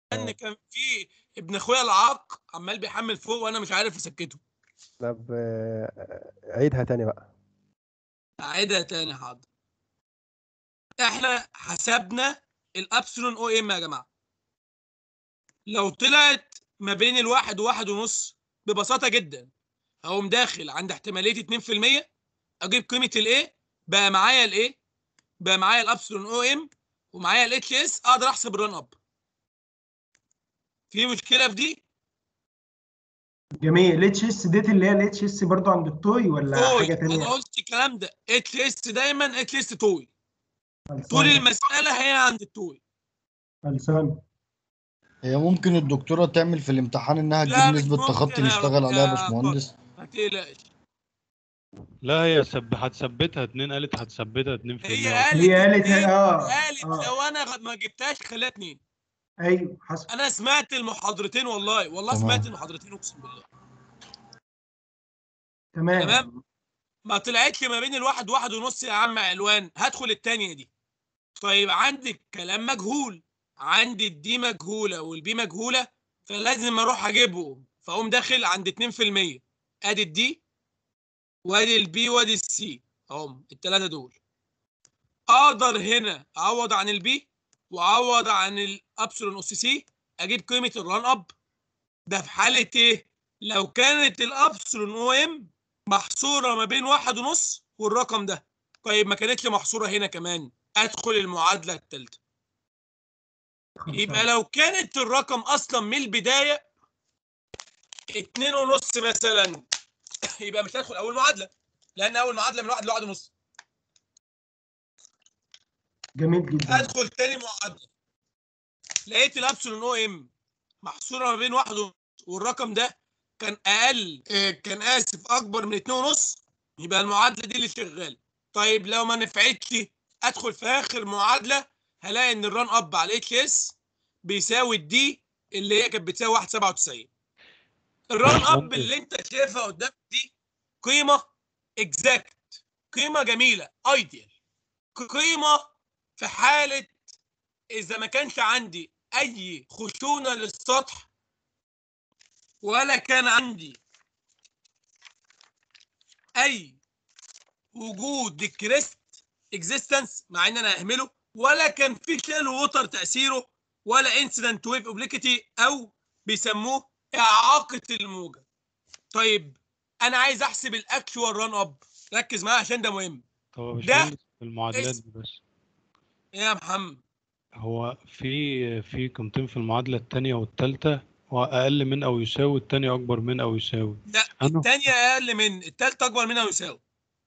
ان كان في ابن اخويا العاق عمال بيحمل فوق وانا مش عارف اسكته طب آه، عيدها تاني بقى اعيدها تاني حاضر احنا حسبنا الابسلون او ام يا جماعه لو طلعت ما بين الواحد وواحد ونص ببساطه جدا اقوم داخل عند احتماليه 2% اجيب قيمه الايه بقى معايا الايه بقى معايا الابسلون او ام ومعايا الاتش اس اقدر احسب الران اب في مشكله في دي جميل الاتش اس ديت اللي هي الاتش اس برضو عند التوي ولا توي حاجه انا تانية قلت الكلام ده اتش اس دايما اتش اس توي طول خلصان المساله هي عند التوي خلصان هي ممكن الدكتورة تعمل في الامتحان إنها لا، تجيب مش نسبة ممكن تخطي يا نشتغل رب- عليها يا يا باشمهندس ما تقلقش لا هي سب... هتثبتها اتنين قالت هتثبتها اتنين في هي المية قالت هي قالت اتنين، اه قالت اه لو انا غ- ما جبتهاش خليها اتنين ايوه حصل انا سمعت المحاضرتين والله والله تمام. سمعت المحاضرتين اقسم بالله تمام تمام ما طلعتش ما بين الواحد واحد ونص يا عم علوان هدخل التانية دي طيب عندي الكلام مجهول عندي الدي مجهولة والبي مجهولة فلازم اروح اجيبهم فاقوم داخل عند 2% ادي الدي وادي البي وادي السي اهم الثلاثة دول اقدر هنا اعوض عن البي واعوض عن الابسلون اس سي اجيب قيمة الران اب ده في حالة ايه؟ لو كانت الابسلون او ام محصورة ما بين واحد ونص والرقم ده طيب ما كانتش محصورة هنا كمان ادخل المعادلة الثالثة يبقى لو كانت الرقم اصلا من البداية اتنين ونص مثلا يبقى مش هدخل اول معادلة لان اول معادلة من واحد لواحد ونص جميل جدا ادخل تاني معادلة لقيت الابسلون او ام محصورة ما بين واحد ونص والرقم ده كان اقل آه، كان اسف اكبر من اتنين ونص يبقى المعادلة دي اللي شغالة طيب لو ما نفعتش ادخل في اخر معادلة هلاقي ان الران اب على الاتش اس بيساوي الدي اللي هي كانت بتساوي 1.97 الران اب ممكن. اللي انت شايفها قدامك دي قيمة اكزاكت قيمة جميلة ايديال قيمة في حالة اذا ما كانش عندي اي خشونة للسطح ولا كان عندي اي وجود الكريست اكزيستنس مع ان انا اهمله ولا كان في شيل ووتر تاثيره ولا انسيدنت ويف اوبليكيتي او بيسموه اعاقه الموجه طيب انا عايز احسب الاكشوال ران اب ركز معايا عشان ده مهم طب يا ده باشمهندس في المعادلات اسم. دي بس يا محمد هو في في قيمتين في المعادلة التانية والتالتة وأقل من أو يساوي التانية أكبر من أو يساوي لا أنو؟ الثانيه اقل من الثالثه اكبر منها ويساوي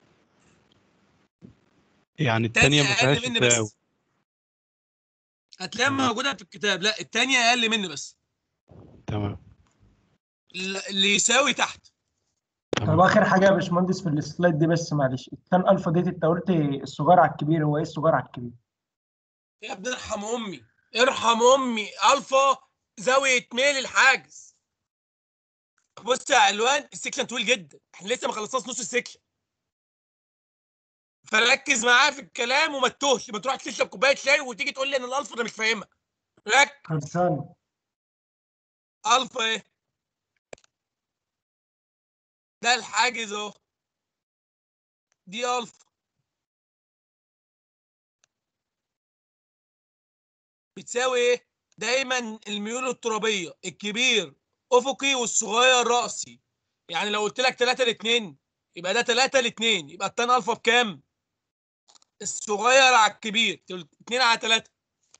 يعني التانية الثانيه ما اقل فيهاش مني تساوي بس هتلاقيها موجوده في الكتاب لا الثانيه اقل مني بس تمام اللي يساوي تحت طب تمام اخر حاجه يا باشمهندس في السلايد دي بس معلش التان الفا ديت انت قلت الصغير على الكبير هو ايه الصغير على الكبير يا ابني ارحم امي ارحم امي الفا زاويه ميل الحاجز بص يا علوان السكشن طويل جدا احنا لسه ما خلصناش نص السكشن فركز معايا في الكلام وما تتوهش ما تروحش تشرب كوبايه شاي وتيجي تقول لي ان الالفا انا مش فاهمها ركز خلصان الفا ايه ده الحاجز اهو دي الفا بتساوي ايه دايما الميول الترابيه الكبير افقي والصغير راسي يعني لو قلت لك 3 ل 2 يبقى ده 3 ل 2 يبقى التان الفا بكام الصغير على الكبير 2 على 3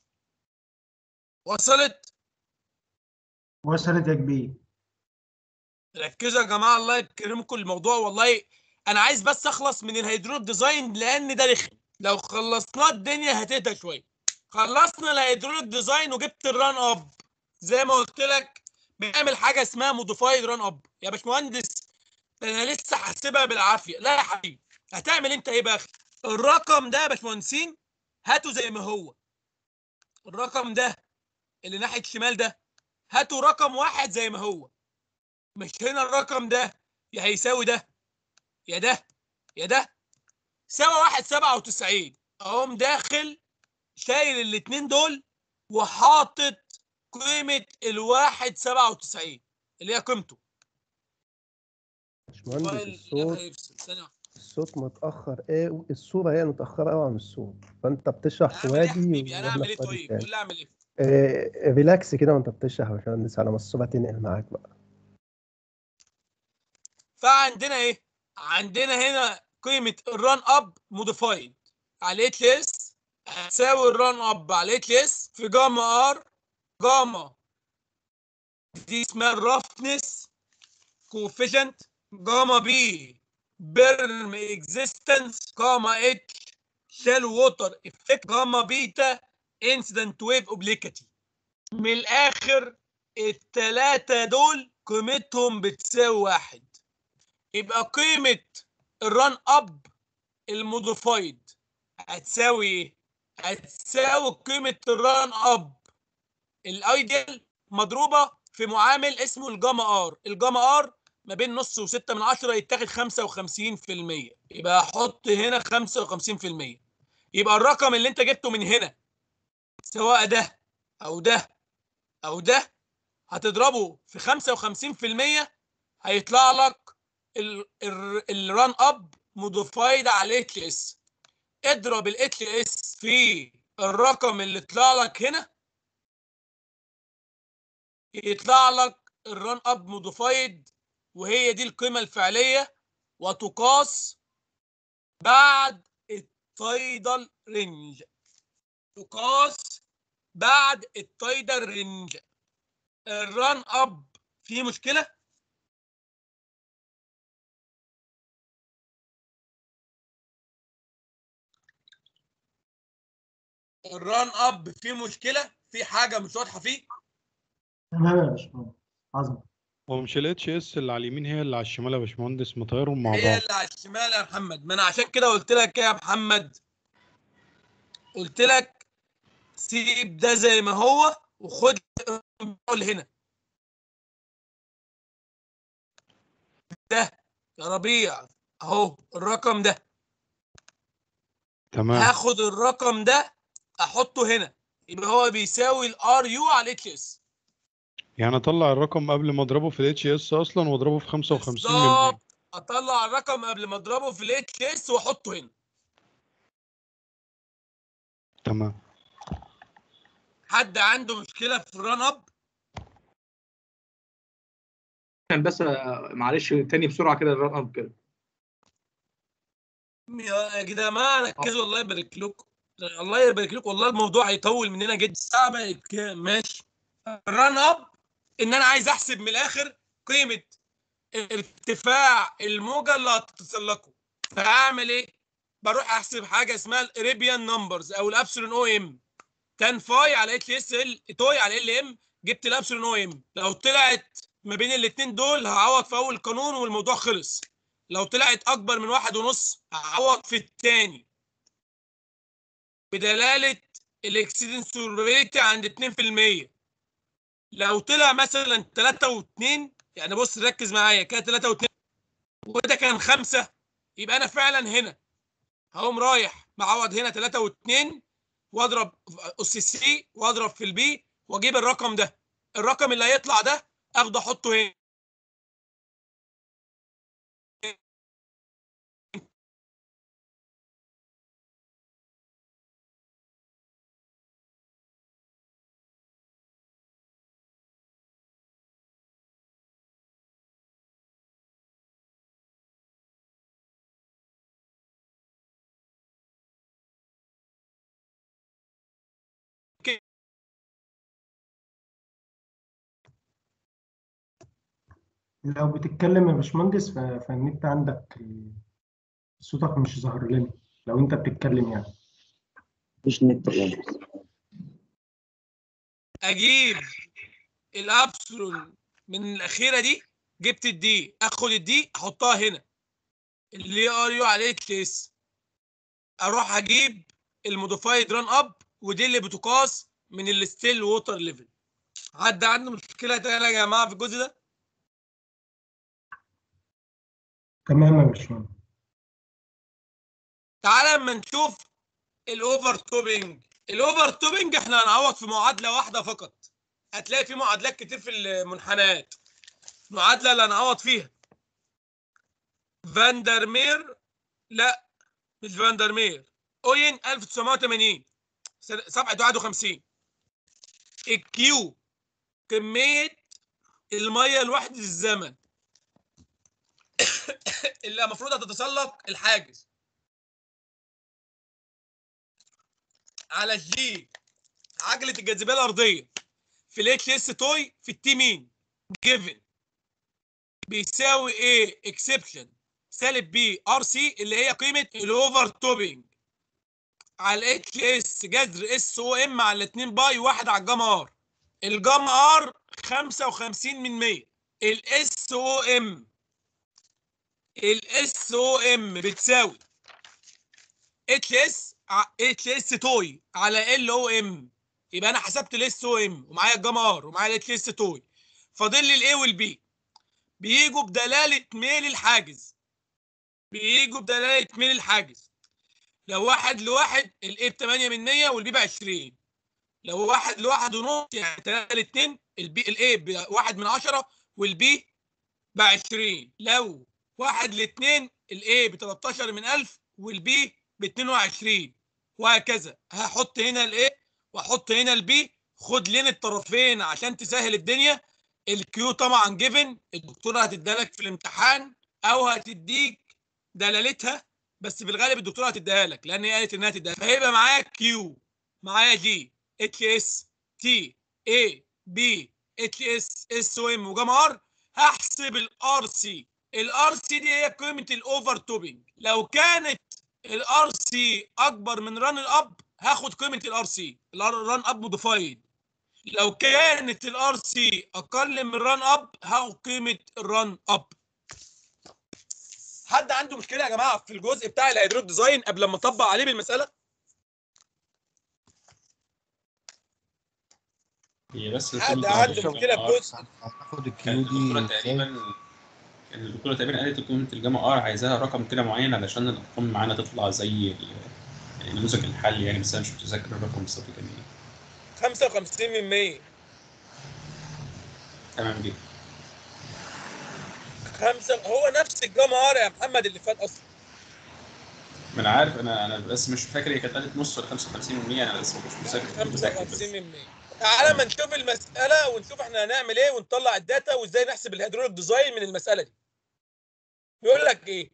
وصلت وصلت يا كبير ركزوا يا جماعه الله يكرمكم الموضوع والله انا عايز بس اخلص من الهيدروليك ديزاين لان ده رخم لو خلصناه الدنيا هتهدى شويه خلصنا الهيدروليك ديزاين وجبت الران اب زي ما قلت لك بنعمل حاجه اسمها موديفايد ران اب يا باشمهندس ده انا لسه حاسبها بالعافيه لا يا حبيبي هتعمل انت ايه بقى الرقم ده يا باشمهندسين هاته زي ما هو الرقم ده اللي ناحيه الشمال ده هاتوا رقم واحد زي ما هو مش هنا الرقم ده يا هيساوي ده يا ده يا ده ساوى واحد سبعة وتسعين اقوم داخل شايل الاتنين دول وحاطط قيمه الواحد 97 اللي هي قيمته باشمهندس موبايل الصوت هيفصل ثانيه واحدة. الصوت متأخر ايه الصورة هي متأخرة قوي عن الصوت فانت بتشرح في اعمل ايه يا وادي حبيبي انا واحنا اعمل في ايه وادي طيب تاني قول لي اعمل ايه إيه ريلاكس كده وانت بتشرح يا باشمهندس على ما الصورة تنقل معاك بقى فعندنا ايه عندنا هنا قيمه الران اب موديفايد على ات اس هتساوي الران اب على ات اس في جاما ار جاما دي اسمها الرفنس كوفيشنت جاما بي بيرم اكزيستنس جاما اتش شال ووتر افكت جاما بيتا انسيدنت ويف اوبليكاتي من الاخر التلاتة دول قيمتهم بتساوي واحد يبقى قيمة الران اب الموديفايد هتساوي ايه؟ هتساوي قيمة الران اب الايديال مضروبة في معامل اسمه الجاما ار، الجاما ار ما بين نص وستة من عشرة يتاخد 55% يبقى احط هنا 55% يبقى الرقم اللي انت جبته من هنا سواء ده او ده او ده هتضربه في 55% هيطلع لك الران اب موديفايد على اتش اس اضرب الاتش اس في الرقم اللي طلع لك هنا يطلع لك الران اب موديفايد وهي دي القيمه الفعليه وتقاس بعد التايدال رينج تقاس بعد التايدال رينج الران اب فيه مشكله الران اب فيه مشكله في حاجه مش واضحه فيه تمام يا باشمهندس عظمه هو مش الاتش اس اللي على اليمين هي اللي على الشمال يا باشمهندس مطيرهم مع هي بعض اللي على الشمال يا محمد ما انا عشان كده قلت لك إيه يا محمد قلت لك سيب ده زي ما هو وخد الرقم هنا ده يا ربيع اهو الرقم ده تمام هاخد الرقم ده احطه هنا يبقى هو بيساوي الار يو على الاتش اس يعني اطلع الرقم قبل ما اضربه في الاتش اس اصلا واضربه في 55 من بالظبط اطلع الرقم قبل ما اضربه في الاتش اس واحطه هنا تمام حد عنده مشكله في الران اب بس آه، معلش تاني بسرعه كده الرن اب كده يا جماعه ركزوا الله يبارك لكم الله يبارك لكم والله الموضوع هيطول مننا جدا الساعه بقت كام ماشي الران اب ان انا عايز احسب من الاخر قيمه ارتفاع الموجه اللي هتتسلقه فاعمل ايه بروح احسب حاجه اسمها الاريبيان نمبرز او الابسلون او ام كان فاي على اتش اس ال توي على ال ام جبت الابسلون او ام لو طلعت ما بين الاثنين دول هعوض في اول قانون والموضوع خلص لو طلعت اكبر من واحد ونص هعوض في الثاني بدلاله الاكسيدنس probability عند 2% لو طلع مثلا 3 و2 يعني بص ركز معايا كده 3 و2 وده كان 5 يبقى انا فعلا هنا هقوم رايح معوض هنا 3 و2 واضرب اس سي واضرب في البي واجيب الرقم ده الرقم اللي هيطلع ده اخده احطه هنا لو بتتكلم يا باشمهندس ف- فالنت عندك آه، صوتك مش ظاهر لنا لو انت بتتكلم يعني مفيش نت خالص اجيب الابسلون من الاخيره دي جبت الدي اخد الدي احطها هنا اللي ار يو على اتش اس اروح اجيب الموديفايد ران اب ودي اللي بتقاس من الستيل ووتر ليفل حد عنده مشكله تانية يا جماعه في الجزء ده تمام يا باشمهندس تعالى اما نشوف الاوفر توبنج الاوفر توبنج احنا هنعوض في معادله واحده فقط هتلاقي في معادلات كتير في المنحنيات المعادله اللي هنعوض فيها فاندرمير لا مش فاندرمير اوين 1980 سنة- صفحه 51 الكيو كميه الميه لوحده الزمن اللي المفروض هتتسلق الحاجز على الجي عجله الجاذبيه الارضيه في الاتش اس توي في التي مين جيفن بيساوي ايه اكسبشن سالب بي ار سي اللي هي قيمه الاوفر توبنج على الاتش اس جذر اس او ام على 2 باي واحد على الجاما ار الجاما ار 55 من 100 الاس او ام الاس او ام بتساوي اتش اس اتش اس توي على ال او ام يبقى انا حسبت الاس او ام ومعايا الجاما ار ومعايا الاتش اس توي فاضل لي الاي والبي بيجوا بدلاله ميل الحاجز بيجوا بدلاله ميل الحاجز لو واحد لواحد الاي ب 8 من 100 والبي ب 20 لو واحد لواحد ونص يعني 3 ل 2 البي الاي بواحد من 10 والبي ب 20 لو واحد ل 2 الاي ب 13 من 1000 والبي ب 22 وهكذا هحط هنا الاي واحط هنا البي خد لين الطرفين عشان تسهل الدنيا الكيو طبعا جيفن الدكتوره هتديلك في الامتحان او هتديك دلالتها بس في الغالب الدكتوره هتديها لك لان هي قالت انها تديها فهيبقى معايا كيو معايا جي اتش اس تي اي بي اتش اس اس او ام وجاما ار هحسب الار سي الار سي دي هي قيمه الاوفر توبنج لو كانت الار سي اكبر من ران الاب هاخد قيمه الار سي الران اب موديفايد لو كانت الار سي اقل من ران اب هاخد قيمه الران اب حد عنده مشكله يا جماعه في الجزء بتاع الهيدروليك ديزاين قبل ما اطبق عليه بالمساله هي بس حد كلمة عنده الجامعة مشكله في آر جزء هتاخد كانت الكيو الدكتورة دي تقريبا كان الدكتورة تقريبا قالت قيمة الجاما ار عايزاها رقم كده معين علشان الأرقام معانا تطلع زي ال- نموذج الحل يعني بس أنا مش متذكر الرقم بالظبط كان إيه 55 من 100 تمام جدا خمسة هو نفس الجاما ار يا محمد اللي فات اصلا ما أنا عارف أنا أنا بس مش فاكر هي كانت قالت نص ولا 55 من 100 أنا بس مش متذكر مش متذكر بس 55 من 100 تعالى ما نشوف المساله ونشوف احنا هنعمل ايه ونطلع الداتا وازاي نحسب الهيدروليك ديزاين من المساله دي بيقول لك ايه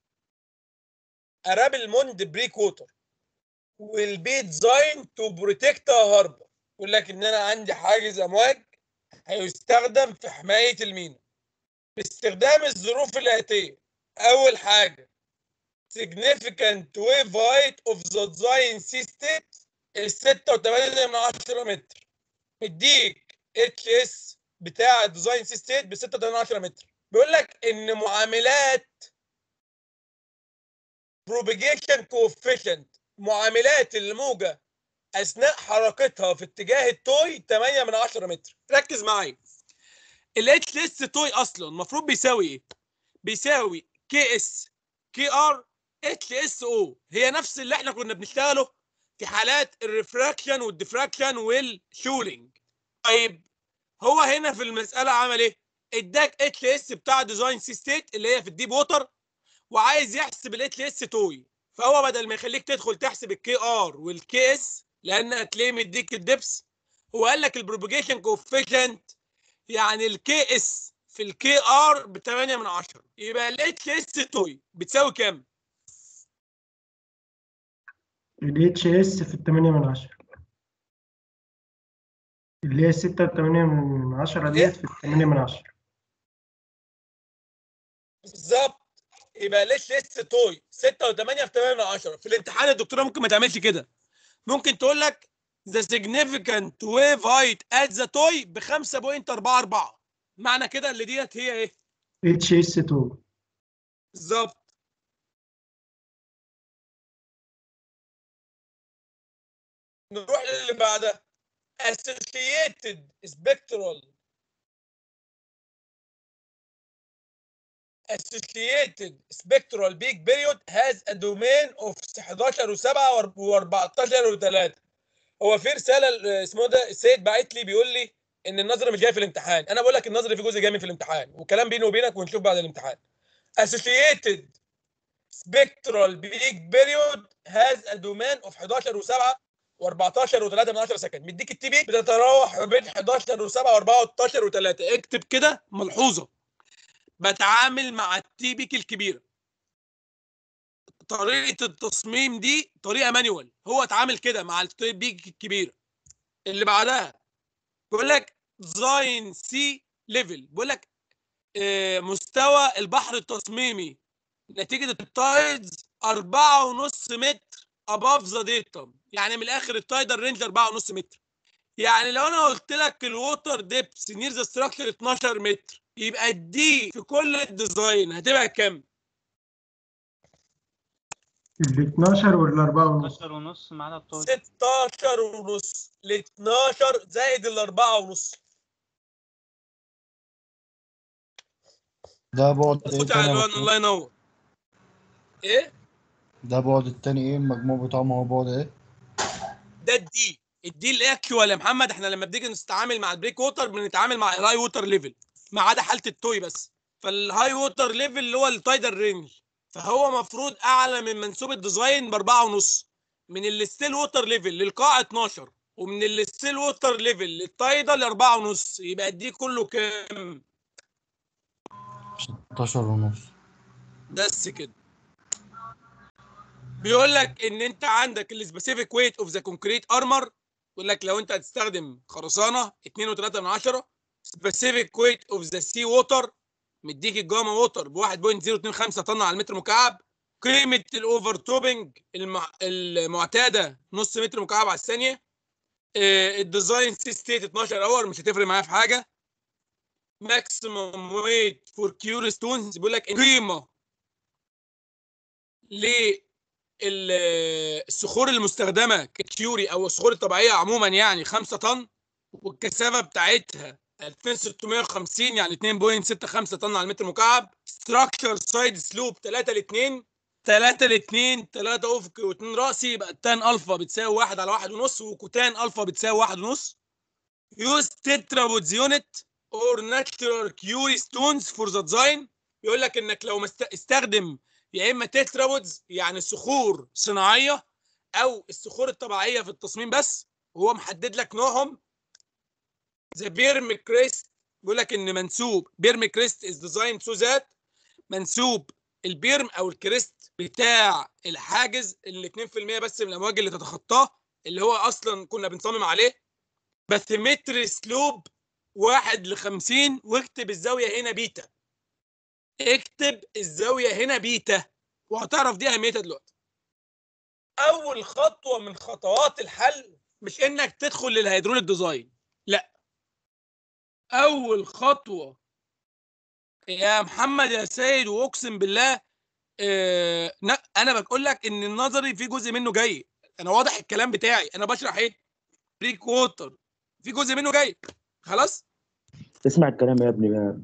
ارابل موند بريك ووتر والبي ديزاين تو بروتكت هاربر يقول لك ان انا عندي حاجز امواج هيستخدم في حمايه المينا باستخدام الظروف الاتيه اول حاجه significant wave height of the design system ال 6.8 من 10 متر مديك اتش اس بتاع الديزاين سيستم ب 6.8 من 10 متر بيقول لك ان معاملات propagation coefficient معاملات الموجة أثناء حركتها في اتجاه التوي 8 من 10 متر ركز معايا ال اتش اس توي أصلا المفروض بيساوي إيه؟ بيساوي كي اس كي ار اتش اس او هي نفس اللي احنا كنا بنشتغله في حالات الريفراكشن والديفراكشن والشولينج طيب هو هنا في المسألة عمل إيه؟ اداك اتش اس بتاع ديزاين سي ستيت اللي هي في الديب ووتر وعايز يحسب الاتش اس توي فهو بدل ما يخليك تدخل تحسب الكي ار والكي اس لان هتلاقيه مديك الدبس هو قال لك البروباجيشن كوفيشنت يعني الكي اس في الكي ار ب 8 من 10 يبقى الاتش اس توي بتساوي كام؟ ال HS في التمانية من عشرة اللي هي ستة وتمانية من عشرة ديت في التمانية من عشرة بالظبط يبقى الاتش اس توي 6 و8 في 8 من 10 في الامتحان الدكتوره ممكن ما تعملش كده ممكن تقول لك the significant wave height at the toy ب 5.44 معنى كده اللي ديت هي ايه؟ HS2 بالظبط نروح للي بعدها associated spectral associated spectral peak period has a domain of 11 و7 و14 و3 هو في رساله ل- اسمه ده السيد باعت لي بيقول لي ان النظري مش جاي في الامتحان انا بقول لك النظري في جزء جاي في الامتحان وكلام بيني وبينك ونشوف بعد الامتحان associated spectral peak period has a domain of 11 و7 و14 و3 من 10 سكند مديك التي بي بتتراوح ما بين 11 و7 و14 و3 اكتب كده ملحوظه بتعامل مع التي بيك الكبيره طريقه التصميم دي طريقه مانيوال هو اتعامل كده مع التي بيك الكبيره اللي بعدها بيقول لك زاين سي ليفل بيقول لك آه، مستوى البحر التصميمي نتيجه التايدز 4.5 متر اباف ذا ديتم يعني من الاخر التايدر رينج 4.5 متر يعني لو انا قلت لك الووتر ديبس نير ذا ستراكشر 12 متر يبقى الدي في كل الديزاين هتبقى كام؟ ال 12 ولا 4 ونص 12 ونص ما عدا الطول 16 ونص ل 12 زائد ال 4 ونص ده بعد ايه صوت تاني يا علوان دكتور؟ الله ينور ايه؟ ده بعد التاني ايه المجموع بتاعه ما هو بعد ايه ده الدي الدي الاكشوال يا محمد احنا لما بنيجي نتعامل مع البريك ووتر بنتعامل مع الهاي ووتر ليفل ما عدا حاله التوي بس فالهاي ووتر ليفل اللي هو التايدر رينج فهو مفروض اعلى من منسوب الديزاين باربعة ونص من الستيل ووتر ليفل للقاع 12 ومن الستيل ووتر ليفل للتايدر لاربعة ونص يبقى الدي كله كام 16 ونص بس كده بيقول لك ان انت عندك السبيسيفيك ويت اوف ذا كونكريت ارمر بيقول لك لو انت هتستخدم خرسانه 2.3 من 10 سبيسيفيك ويت اوف ذا سي ووتر مديك الجاما ووتر ب 1.025 طن على المتر مكعب قيمه الاوفر توبنج المع... المعتاده نص متر مكعب على الثانيه آه، الديزاين سي ستيت 12 اور مش هتفرق معايا في حاجه ماكسيموم ويت فور كيور ستونز بيقول لك قيمه للصخور المستخدمه ككيوري او الصخور الطبيعيه عموما يعني 5 طن والكثافه بتاعتها 2650 يعني 2.65 طن على المتر مكعب ستراكشر سايد سلوب 3 ل 2 3 ل 2 3 افق و2 راسي يبقى التان الفا بتساوي 1 على 1 ونص وكوتان الفا بتساوي 1 ونص يوز تترابودز يونت اور ناتشورال كيوري ستونز فور ذا ديزاين يقول لك انك لو مست... استخدم يا اما تترابودز يعني صخور صناعيه او الصخور الطبيعيه في التصميم بس وهو محدد لك نوعهم ذا بيرم كريست بيقول لك ان منسوب بيرم كريست از ديزاين سو ذات منسوب البيرم او الكريست بتاع الحاجز اللي 2% بس من الامواج اللي تتخطاه اللي هو اصلا كنا بنصمم عليه باثيمتر سلوب واحد ل 50 واكتب الزاويه هنا بيتا اكتب الزاويه هنا بيتا وهتعرف دي اهميتها دلوقتي اول خطوه من خطوات الحل مش انك تدخل للهيدروليك ديزاين لا اول خطوه يا محمد يا سيد واقسم بالله آه لا انا بقول لك ان النظري في جزء منه جاي انا واضح الكلام بتاعي انا بشرح ايه بريك ووتر في جزء منه جاي خلاص اسمع الكلام يا ابني بقى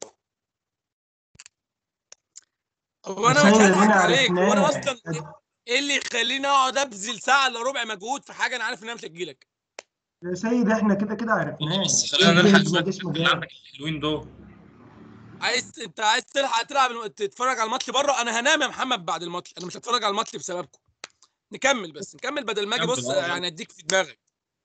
هو انا بس مش هي هضحك هنا عليك هو انا عرفناه. اصلا ايه اللي يخليني اقعد ابذل ساعه الا ربع مجهود في حاجه انا عارف انها مش هتجيلك يا سيد احنا كده كده عرفناه بس خلينا نلحق اسمه دلوقتي اسمه اللي جاي. عندك الحلوين دول عايز انت عايز تلحق تلعب الم- تتفرج على الماتش بره انا هنام يا محمد بعد الماتش انا مش هتفرج على الماتش بسببكم نكمل بس نكمل بدل ما اجي كمل، بص آه. يعني اديك في دماغك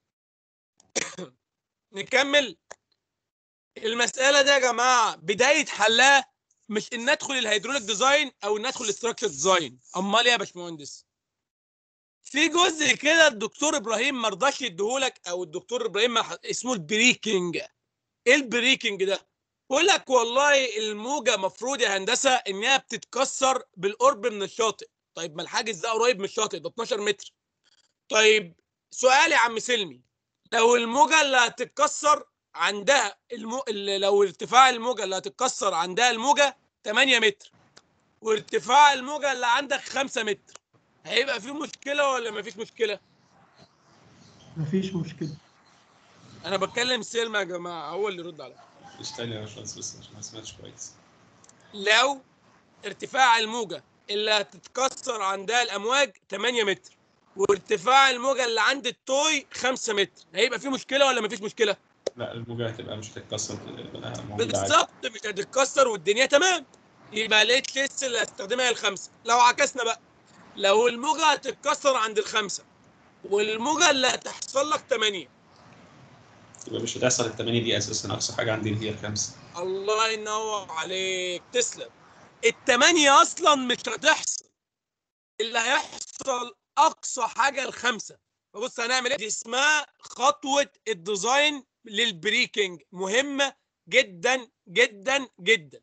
نكمل المساله دي يا جماعه بدايه حلها مش ان ادخل الهيدروليك ديزاين او ان ادخل الاستراكشر ديزاين امال ايه يا باشمهندس في جزء كده الدكتور ابراهيم ما رضاش يديهولك او الدكتور ابراهيم ما ح- اسمه البريكنج ايه البريكنج ده بقول لك والله الموجه مفروض يا هندسه انها بتتكسر بالقرب من الشاطئ طيب ما الحاجز ده قريب من الشاطئ ده 12 متر طيب سؤال يا عم سلمي لو الموجه اللي هتتكسر عندها المو... اللي لو ارتفاع الموجه اللي هتتكسر عندها الموجه 8 متر وارتفاع الموجه اللي عندك 5 متر هيبقى في مشكله ولا مفيش مشكله مفيش مشكله انا بتكلم سلمى يا جماعه هو اللي يرد عليا مش تاني يا باشمهندس بس عشان ما سمعتش كويس لو ارتفاع الموجة اللي هتتكسر عندها الأمواج 8 متر وارتفاع الموجة اللي عند التوي 5 متر هيبقى في مشكلة ولا مفيش مشكلة؟ لا الموجة هتبقى مش هتتكسر تبقى موجودة عادي بالظبط مش هتتكسر والدنيا تمام يبقى الاتش اس اللي هستخدمها هي الخمسه لو عكسنا بقى لو الموجه هتتكسر عند الخمسه والموجه اللي هتحصل لك 8 يبقى مش هتحصل التمانية دي اساسا اقصى حاجة عندي اللي هي الخمسة الله ينور عليك تسلم التمانية اصلا مش هتحصل اللي هيحصل اقصى حاجه الخمسه فبص هنعمل ايه دي اسمها خطوه الديزاين للبريكنج مهمه جدا جدا جدا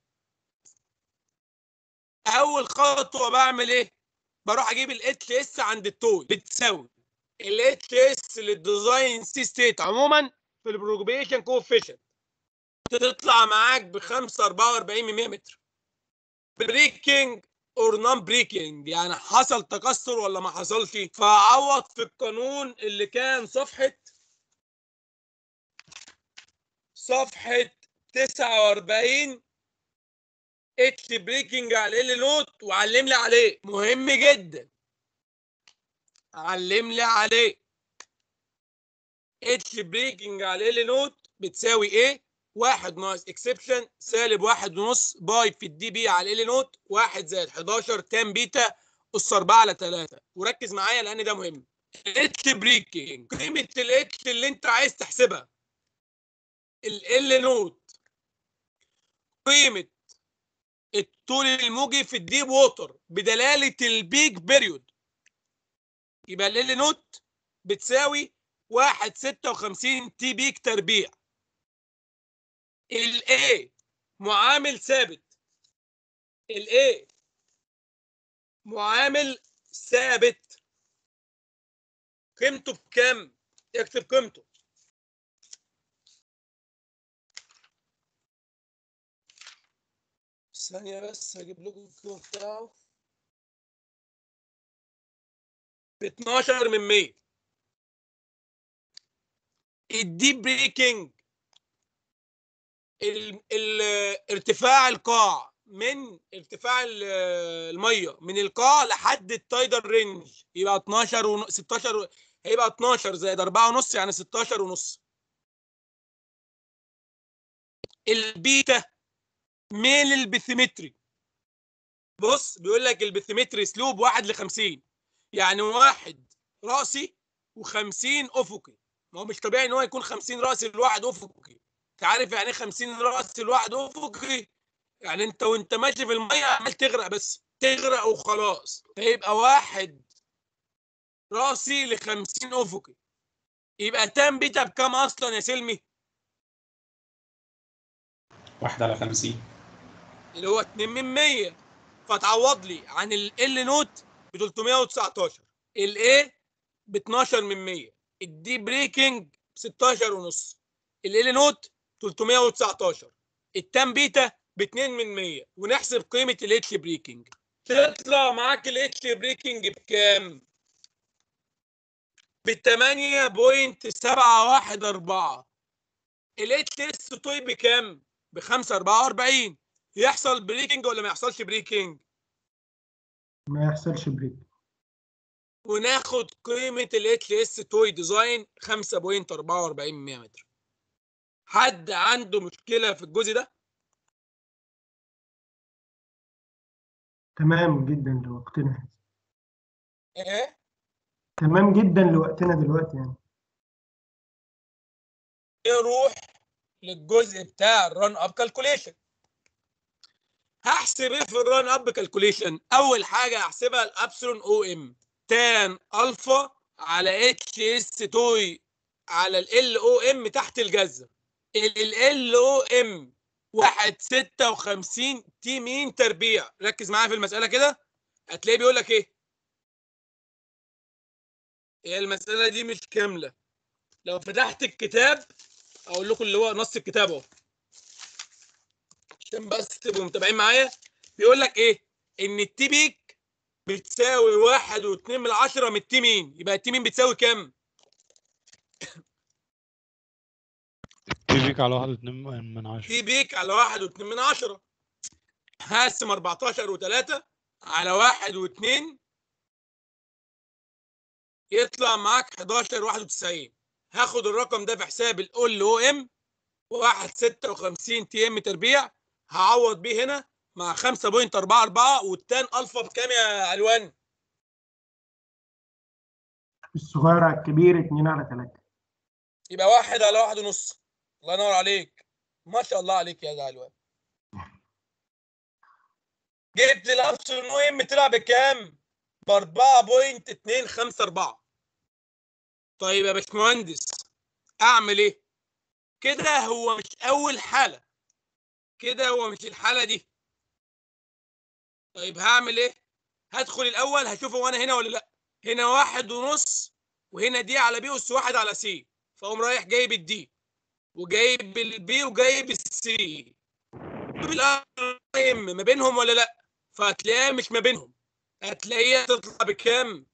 اول خطوه بعمل ايه بروح اجيب الاتش اس عند التوي بتساوي الاتش اس للديزاين سي ستيت عموما في البروجبيشن كوفيشنت تطلع معاك ب 5 44 من 100 متر بريكنج اور نون بريكنج يعني حصل تكسر ولا ما حصلش فعوض في القانون اللي كان صفحه صفحه 49 اتش بريكنج على ال نوت وعلم لي عليه مهم جدا علم لي عليه اتش بريكنج على ال نوت بتساوي ايه واحد ناقص اكسبشن سالب واحد ونص باي في الدي بي على ال نوت واحد زائد 11 تان بيتا اس 4 على 3 وركز معايا لان ده مهم الاتش بريكنج قيمه الاتش اللي انت عايز تحسبها ال نوت قيمه الطول الموجي في الديب ووتر بدلاله البيك بيريود يبقى ال نوت بتساوي 1.56 تي بيك تربيع الاي معامل ثابت الاي معامل ثابت قيمته بكام اكتب قيمته ثانية بس هجيب لكم القيمة بتاعه ب 12 من 100 الديب بريكنج ال ال ارتفاع القاع من ارتفاع ال- الميه من القاع لحد التايدر رينج يبقى 12 ون 16 و- هيبقى 12 زائد 4 ونص يعني 16 ونص البيتا ميل البثيمتري بص بيقول لك البثيمتري سلوب 1 ل 50 يعني واحد راسي و50 افقي ما هو مش طبيعي ان هو يكون 50 راسي لواحد افقي انت عارف يعني ايه 50 راس لواحد افقي يعني انت وانت ماشي في الميه عمال تغرق بس تغرق وخلاص فيبقى واحد راسي ل 50 افقي يبقى تام بيتا بكام اصلا يا سلمي واحد على خمسين اللي هو 2 من 100 فتعوض لي عن ال نوت ب 319 الاي ب 12 من 100 الدي بريكنج ب 16 ونص ال نوت 319 التام بيتا ب 2 من 100 ونحسب قيمه الاتش بريكنج تطلع معاك الاتش بريكنج بكام؟ ب 8.714 الاتش اس توي بكام؟ ب 544 يحصل بريكنج ولا ما يحصلش بريكنج؟ ما يحصلش بريك وناخد قيمة ال اتش اس توي ديزاين 5.44 متر حد عنده مشكلة في الجزء ده؟ تمام جدا لوقتنا ايه؟ تمام جدا لوقتنا دلوقتي يعني نروح للجزء بتاع الران اب كالكوليشن هحسب ايه في الران اب كالكوليشن اول حاجه هحسبها الابسلون او ام تان الفا على اتش اس توي على ال او ام تحت الجذر ال او ام 1.56 تي مين تربيع ركز معايا في المساله كده هتلاقيه بيقول لك ايه هي المساله دي مش كامله لو فتحت الكتاب اقول لكم اللي هو نص الكتاب اهو عشان بس تبقوا متابعين معايا بيقول لك ايه ان التي بيك بتساوي واحد واتنين من عشرة من التي مين يبقى التي مين بتساوي كام؟ تي بيك على واحد واتنين من عشرة تي بيك على واحد واتنين من عشرة هقسم 14 وتلاتة على واحد واتنين يطلع معاك 11 91 هاخد الرقم ده في حساب الاول او ام واحد ستة وخمسين تي ام تربيع هعوض بيه هنا مع خمسة بوينت أربعة أربعة والتان ألفا بكام يا علوان؟ الصغير على الكبير 2 على 3 يبقى واحد على واحد ونص الله ينور عليك ما شاء الله عليك يا ده علوان جبت الابسول المهم طلع بكام؟ ب 4.254 طيب يا باشمهندس اعمل ايه؟ كده هو مش اول حاله كده هو مش الحاله دي طيب هعمل ايه؟ هدخل الاول هشوف هو انا هنا ولا لا هنا واحد ونص وهنا دي على بي اس واحد على سي فاقوم رايح جايب الدي وجايب البي وجايب السي ما بينهم ولا لا فهتلاقيها مش ما بينهم هتلاقيها تطلع بكام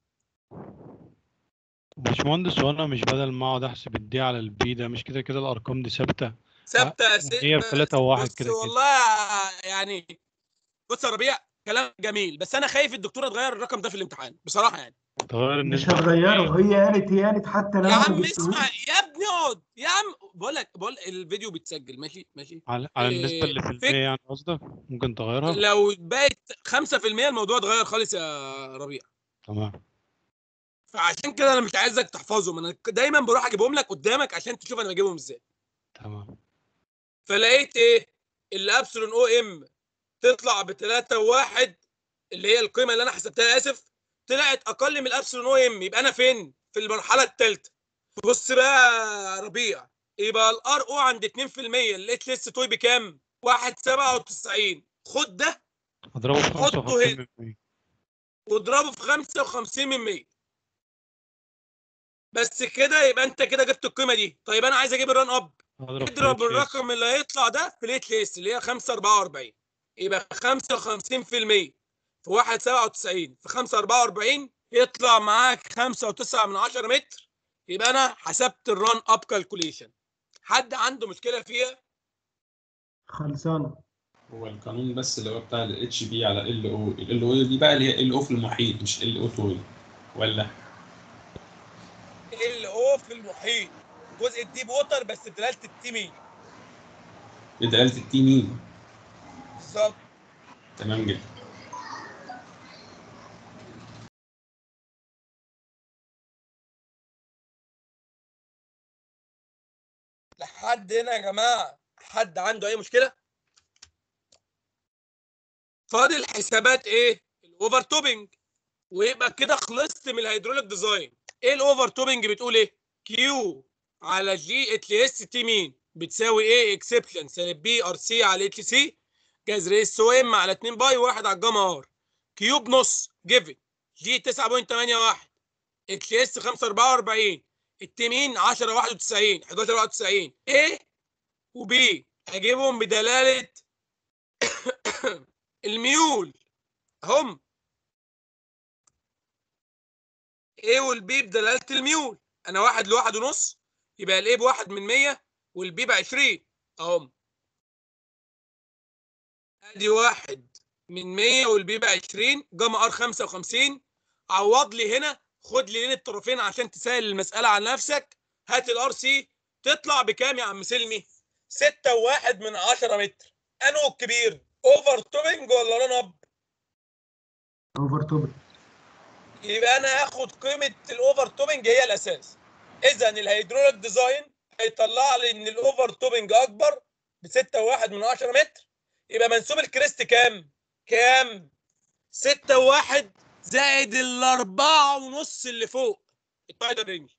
باشمهندس هو انا مش بدل ما اقعد احسب الدي على البي ده مش كده كده الارقام دي ثابته ثابته يا سيدي هي بثلاثة وواحد بص كده كده. والله يعني بص يا ربيع كلام جميل بس انا خايف الدكتوره تغير الرقم ده في الامتحان بصراحه يعني تغير مش النسبه هتغيره هي قالت هي قالت حتى لو يا ما عم جبتهوش اسمع يا ابني اقعد يا عم بقول لك بقول الفيديو بيتسجل ماشي ماشي على, على النسبه إيه، اللي في فك- المية يعني قصدك ممكن تغيرها لو بقت 5% الموضوع اتغير خالص يا ربيع تمام فعشان كده انا مش عايزك تحفظهم انا دايما بروح اجيبهم لك قدامك عشان تشوف انا بجيبهم ازاي تمام فلقيت ايه الابسلون او ام تطلع ب 3 و1 اللي هي القيمه اللي انا حسبتها اسف طلعت اقل من الابسلون او ام يبقى انا فين في المرحله الثالثه بص بقى يا ربيع يبقى الار او عند 2% الاتش اس توي بكام 1.97 خد ده اضربه في حطه 55 هنا. من 100 واضربه في 55 من 100 بس كده يبقى انت كده جبت القيمه دي طيب انا عايز اجيب الران اب اضرب في اضرب ال HS. الرقم اللي هيطلع ده في الاتش اس اللي هي 544 يبقى 55% في 1.97 في 544 يطلع معاك 5.9 من 10 متر يبقى انا حسبت الران اب كالكوليشن حد عنده مشكله فيها خلصانه هو القانون بس اللي هو بتاع ال اتش بي على ال او ال او دي بقى اللي هي ال او في المحيط مش ال او طول ولا ال او في المحيط جزء الديب ووتر بس بدلاله التيمين بدلاله التي مين بالظبط تمام جدا لحد هنا يا جماعه حد عنده اي مشكله فاضل حسابات ايه الاوفر توبنج ويبقى كده خلصت من الهيدروليك ديزاين ايه الاوفر توبنج بتقول ايه كيو على جي اتش اس تي مين بتساوي ايه اكسبشن سالب بي ار سي على اتش سي جذر اس او ام على 2 باي 1 على الجاما ار كيو بنص جيفن جي 9.81 اتش اس 544 التيمين 10 91 11 91 ايه وبي اجيبهم بدلاله الميول هم ايه والبي بدلاله الميول انا واحد لواحد ونص يبقى الايه بواحد من 100 والبي ب 20 اهم ادي واحد من 100 والبي ب 20 جاما ار 55 عوض لي هنا خد لي لين الطرفين عشان تسهل المساله على نفسك هات الار سي تطلع بكام يا عم سلمي 6 وواحد من 10 متر انو الكبير اوفر توبنج ولا ران اب اوفر توب يبقى انا هاخد قيمه الاوفر توبنج هي الاساس اذا الهيدروليك ديزاين هيطلع لي ان الاوفر توبنج اكبر ب 6.1 من 10 متر يبقى منسوب الكريست كام؟ كام؟ 6.1 زائد الأربعة ونص اللي فوق التايدر رينج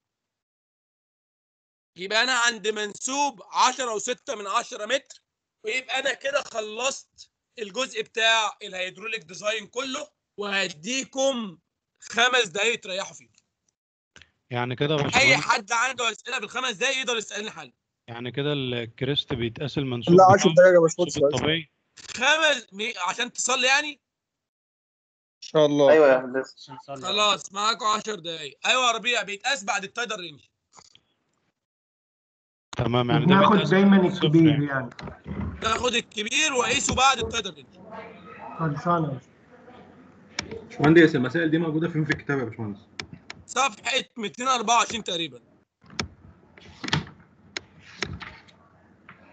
يبقى أنا عند منسوب 10 و6 من 10 متر ويبقى أنا كده خلصت الجزء بتاع الهيدروليك ديزاين كله وهديكم خمس دقايق تريحوا فيه يعني كده يا اي باشمهندس حد عنده اسئله بالخمس دقايق يقدر يسالني حل يعني كده الكريست بيتقاس المنسوب لا بتاعه 10 دقايق يا المنسوب باشمهندس الطبيعي خمس مي... عشان تصلي يعني ان شاء الله ايوه يا هندسه خلاص معاكم 10 دقايق ايوه يا ربيع بيتقاس بعد التايدر رينج تمام يعني ده بناخد بيتقاس دايما بالصفر الكبير يعني. يعني تاخد الكبير وقيسه بعد التايدر رينج خلصانه باشمهندس المسائل دي موجوده فين في الكتاب يا باشمهندس؟ صفحه 224 تقريبا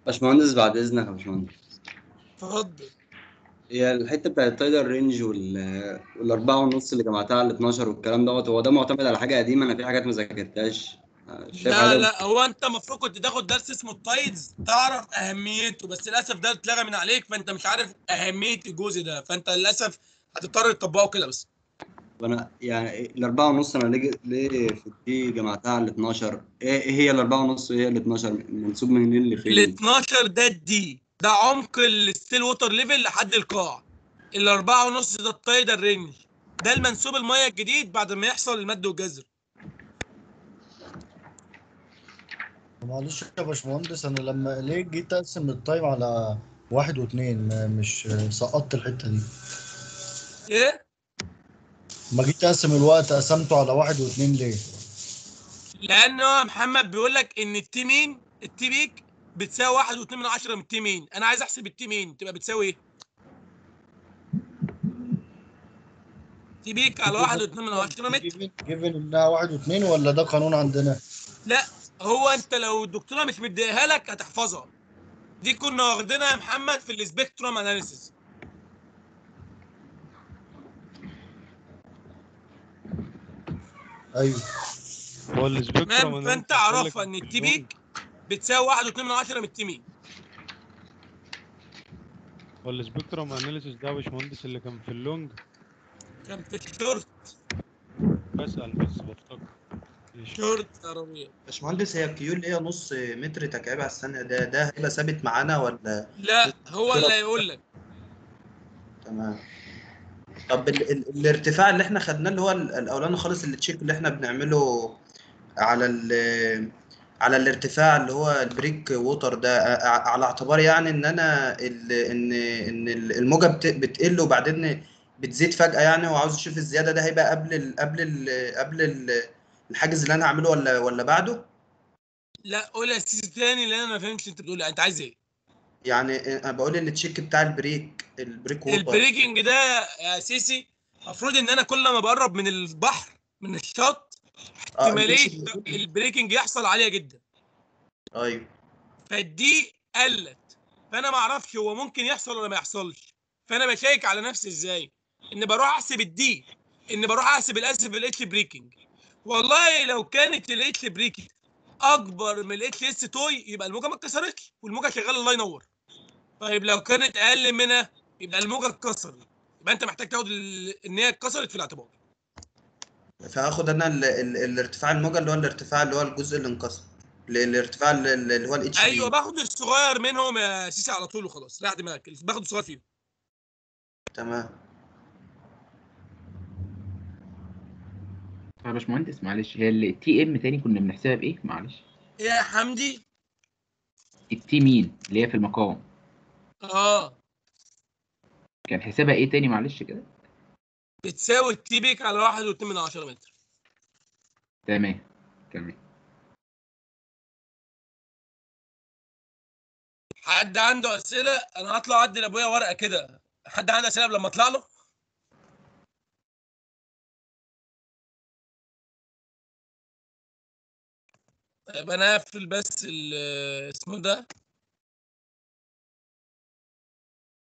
باشمهندس بعد اذنك يا باشمهندس اتفضل هي الحته بتاعت التايلر رينج وال والاربعه ونص اللي جمعتها على ال 12 والكلام دوت هو ده معتمد على حاجه قديمه انا في حاجات ما ذاكرتهاش شايف لا حاجه لا هو انت المفروض كنت تاخد درس اسمه التايدز تعرف اهميته بس للاسف ده اتلغى من عليك فانت مش عارف اهميه الجزء ده فانت للاسف هتضطر تطبقه كده بس وانا يعني الاربعه ونص انا ليه ليه في الدي جمعتها على ال 12 ايه إيه هي الاربعه ونص وايه ال 12 منسوب من اللي ال فين 12 ده الدي ده عمق الستيل ووتر ليفل لحد القاع الأربعة ونص ده التايدر رينج ده المنسوب المية الجديد بعد ما يحصل المد والجزر معلش يا باشمهندس انا لما ليه جيت اقسم التايم على واحد واثنين ما- مش سقطت الحته دي ايه؟ ما جيت اقسم الوقت قسمته على واحد واثنين ليه؟ لأنه محمد بيقول لك إن التيمين التي بيك بتساوي واحد واتنين من عشرة من التيمين أنا عايز أحسب التيمين تبقى بتساوي إيه؟ تي بيك على واحد واتنين من عشرة متر جيفن انها واحد واثنين ولا ده قانون عندنا؟ لا هو انت لو الدكتوره مش مديها لك هتحفظها دي كنا واخدينها يا محمد في السبيكتروم اناليسيس ايوه هو السبيكترم تمام فانت عرفها ان التي بيك بتساوي واحد واتنين من عشرة من التيمين هو السبيكترم اناليسيس ده يا باشمهندس اللي كان في اللونج كان في الشورت بسأل بس بفتكر شورت عربية باشمهندس هي الكيو اللي هي نص متر تكعيب على الثانية ده ده هيبقى ثابت معانا ولا لا هو اللي هيقول لك تمام طب ال ال الارتفاع اللي احنا خدناه اللي هو ال- الاولاني خالص اللي تشيك اللي احنا بنعمله على ال على الارتفاع اللي هو البريك ووتر ده ع- على اعتبار يعني ان انا ال ان ان ال- الموجه بت- بتقل وبعدين بتزيد فجأة يعني وعاوز اشوف الزيادة ده هيبقى قبل ال قبل ال قبل ال الحاجز اللي انا هعمله ولا ولا بعده لا قول يا سيدي تاني لان انا ما فهمتش انت بتقول إيه. انت عايز ايه يعني انا بقول التشيك بتاع البريك البريك ووتر البريكنج ده يا سيسي المفروض ان انا كل ما بقرب من البحر من الشط اه احتماليه الاتش- البريكنج يحصل عاليه جدا ايوه فدي قلت فانا ما اعرفش هو ممكن يحصل ولا ما يحصلش فانا بشيك على نفسي ازاي ان بروح احسب الدي ان بروح احسب الاسف الاتش بريكنج والله لو كانت الاتش بريكنج اكبر من الاتش اس توي يبقى الموجه ما اتكسرتش والموجه شغاله الله ينور طيب لو كانت اقل منها يبقى الموجه اتكسرت يبقى انت محتاج تاخد ال- ان هي اتكسرت في الاعتبار فهاخد انا ال ال الارتفاع الموجة اللي هو الارتفاع اللي هو الجزء اللي انكسر ال- الارتفاع اللي اللي هو الاتش ايوه باخد الصغير منهم يا سيسي على طول وخلاص ريح دماغك باخد الصغير فيهم تمام طب يا باشمهندس معلش هي التي ام تاني كنا بنحسبها بايه معلش يا حمدي التي مين اللي هي في المقام اه كان حسابها ايه تاني معلش كده بتساوي التي بيك على واحد واتنين من عشرة متر تمام تمام حد عنده اسئله انا هطلع ادي لابويا ورقه كده حد عنده اسئله قبل لما اطلع له طيب انا هقفل بس ال- اسمه ده